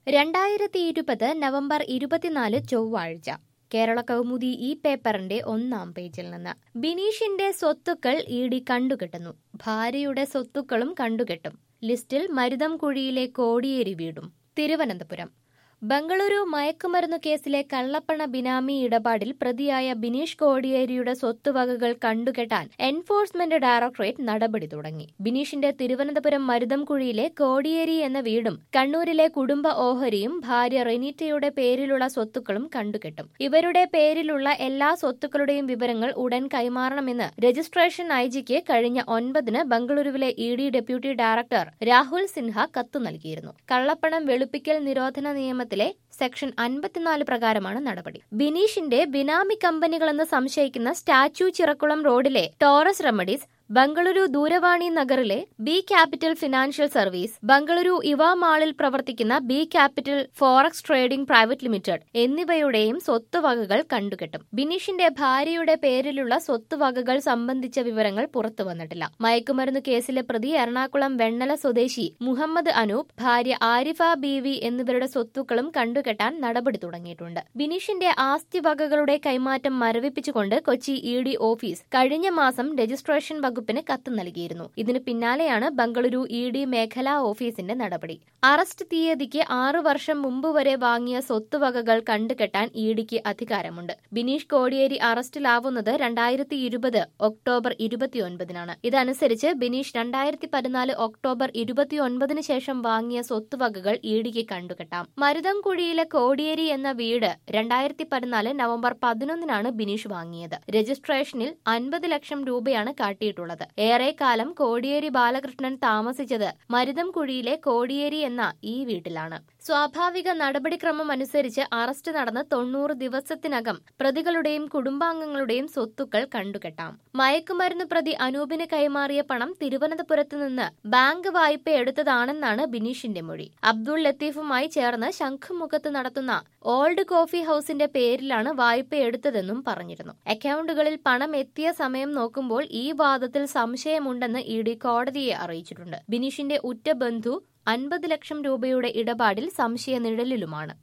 രണ്ടായിരത്തി ഇരുപത് നവംബർ ഇരുപത്തിനാല് ചൊവ്വാഴ്ച കേരള കൗമുദി ഈ പേപ്പറിന്റെ ഒന്നാം പേജിൽ നിന്ന് ബിനീഷിന്റെ സ്വത്തുക്കൾ ഇ ഡി കണ്ടുകെട്ടുന്നു ഭാര്യയുടെ സ്വത്തുക്കളും കണ്ടുകെട്ടും ലിസ്റ്റിൽ മരുതംകുഴിയിലെ കോടിയേരി വീടും തിരുവനന്തപുരം ബംഗളൂരു മയക്കുമരുന്നു കേസിലെ കള്ളപ്പണ ബിനാമി ഇടപാടിൽ പ്രതിയായ ബിനീഷ് കോടിയേരിയുടെ സ്വത്തുവകകൾ കണ്ടുകെട്ടാൻ എൻഫോഴ്സ്മെന്റ് ഡയറക്ടറേറ്റ് നടപടി തുടങ്ങി ബിനീഷിന്റെ തിരുവനന്തപുരം മരുതംകുഴിയിലെ കോടിയേരി എന്ന വീടും കണ്ണൂരിലെ കുടുംബ ഓഹരിയും ഭാര്യ റെനീറ്റയുടെ പേരിലുള്ള സ്വത്തുക്കളും കണ്ടുകെട്ടും ഇവരുടെ പേരിലുള്ള എല്ലാ സ്വത്തുക്കളുടെയും വിവരങ്ങൾ ഉടൻ കൈമാറണമെന്ന് രജിസ്ട്രേഷൻ ഐ ജിക്ക് കഴിഞ്ഞ ഒൻപതിന് ബംഗളൂരുവിലെ E D deputy director Rahul Sinha കത്തു നൽകിയിരുന്നു കള്ളപ്പണം വെളുപ്പിക്കൽ നിരോധന നിയമത്തിലെ സെക്ഷൻ അൻപത്തിനാല് പ്രകാരമാണ് നടപടി ബിനീഷിന്റെ ബിനാമി കമ്പനികളെന്ന് സംശയിക്കുന്ന സ്റ്റാച്യു ചിറക്കുളം റോഡിലെ ടോറസ് റെമഡീസ് ബംഗളൂരു ദൂരവാണി നഗറിലെ B capital financial service Bengaluru ഇവ മാളിൽ പ്രവർത്തിക്കുന്ന B capital forex trading private limited എന്നിവയുടെയും സ്വത്തുവകകൾ കണ്ടുകെട്ടും ബിനീഷിന്റെ ഭാര്യയുടെ പേരിലുള്ള സ്വത്തുവകകൾ സംബന്ധിച്ച വിവരങ്ങൾ പുറത്തു വന്നിട്ടില്ല മയക്കുമരുന്ന് കേസിലെ പ്രതി എറണാകുളം വെണ്ണല സ്വദേശി മുഹമ്മദ് അനൂപ് ഭാര്യ ആരിഫ ബീവി എന്നിവരുടെ സ്വത്തുക്കളും കണ്ടുകെട്ടാൻ നടപടി തുടങ്ങിയിട്ടുണ്ട് ബിനീഷിന്റെ ആസ്തി വകകളുടെ കൈമാറ്റം മരവിപ്പിച്ചുകൊണ്ട് കൊച്ചി ഇ ഡി ഓഫീസ് കഴിഞ്ഞ മാസം രജിസ്ട്രേഷൻ വകുപ്പിന് കത്ത് നൽകിയിരുന്നു ഇതിന് പിന്നാലെയാണ് ബംഗളൂരു ഇ ഡി മേഖലാ ഓഫീസിന്റെ നടപടി അറസ്റ്റ് തീയതിക്ക് ആറു വർഷം മുമ്പ് വരെ വാങ്ങിയ സ്വത്തുവകകൾ കണ്ടുകെട്ടാൻ ഇ ഡിക്ക് അധികാരമുണ്ട് ബിനീഷ് കോടിയേരി അറസ്റ്റിലാവുന്നത് രണ്ടായിരത്തി ഇരുപത് ഒക്ടോബർ ഇരുപത്തിയൊൻപതിനാണ് ഇതനുസരിച്ച് ബിനീഷ് രണ്ടായിരത്തി പതിനാല് ഒക്ടോബർ ഇരുപത്തിയൊൻപതിന് ശേഷം വാങ്ങിയ സ്വത്തുവകകൾ ഇ ഡിക്ക് കണ്ടുകെട്ടാം മരുതംകുഴിയിലെ കോടിയേരി എന്ന വീട് രണ്ടായിരത്തി പതിനാല് നവംബർ പതിനൊന്നിനാണ് ബിനീഷ് വാങ്ങിയത് രജിസ്ട്രേഷനിൽ അൻപത് ലക്ഷം രൂപയാണ് കാട്ടിയിട്ടുള്ളത് ഉള്ളത് ഏറെക്കാലം കോടിയേരി ബാലകൃഷ്ണൻ താമസിച്ചത് മരുതംകുഴിയിലെ കോടിയേരി എന്ന ഈ വീട്ടിലാണ് സ്വാഭാവിക നടപടിക്രമം അനുസരിച്ച് അറസ്റ്റ് നടന്ന് തൊണ്ണൂറ് ദിവസത്തിനകം പ്രതികളുടെയും കുടുംബാംഗങ്ങളുടെയും സ്വത്തുക്കൾ കണ്ടുകെട്ടാം മയക്കുമരുന്ന് പ്രതി അനൂപിന് കൈമാറിയ പണം തിരുവനന്തപുരത്ത് നിന്ന് ബാങ്ക് വായ്പ എടുത്തതാണെന്നാണ് ബിനീഷിന്റെ മൊഴി അബ്ദുൾ ലത്തീഫുമായി ചേർന്ന് ശംഖുമുഖത്ത് നടത്തുന്ന ഓൾഡ് കോഫി ഹൌസിന്റെ പേരിലാണ് വായ്പ എടുത്തതെന്നും പറഞ്ഞിരുന്നു അക്കൗണ്ടുകളിൽ പണം എത്തിയ സമയം നോക്കുമ്പോൾ ഈ വാദത്തിൽ സംശയമുണ്ടെന്ന് ഇ ഡി കോടതിയെ അറിയിച്ചിട്ടുണ്ട് ബിനീഷിന്റെ ഉറ്റ ബന്ധു അൻപത് ലക്ഷം രൂപയുടെ ഇടപാടിൽ സംശയ നിഴലിലുമാണ്